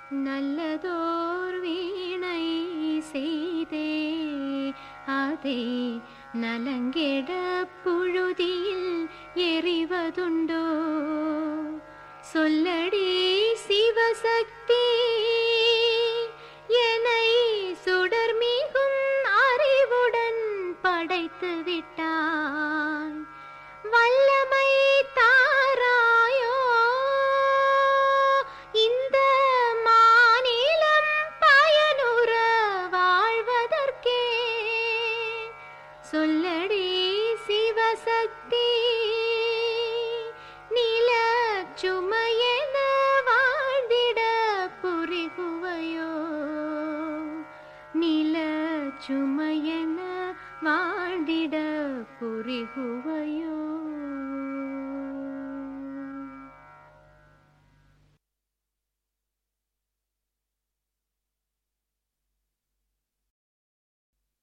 நல்லதோர் வீணை செய்தே அதை நலங்கெட புழுதியில் எறிவதுண்டோ சொல்லடி சிவசக்தி என்னை சுடர்மிகும் அறிவுடன் படைத்து விட்டான் வல்லமை தாராயோ இந்த மாநிலம் பயனுற வாழ்வதற்கே சொல்லடி சிவசக்தி நில சுமையென வாழ்ந்திட புரிகுவையோ நில சுமை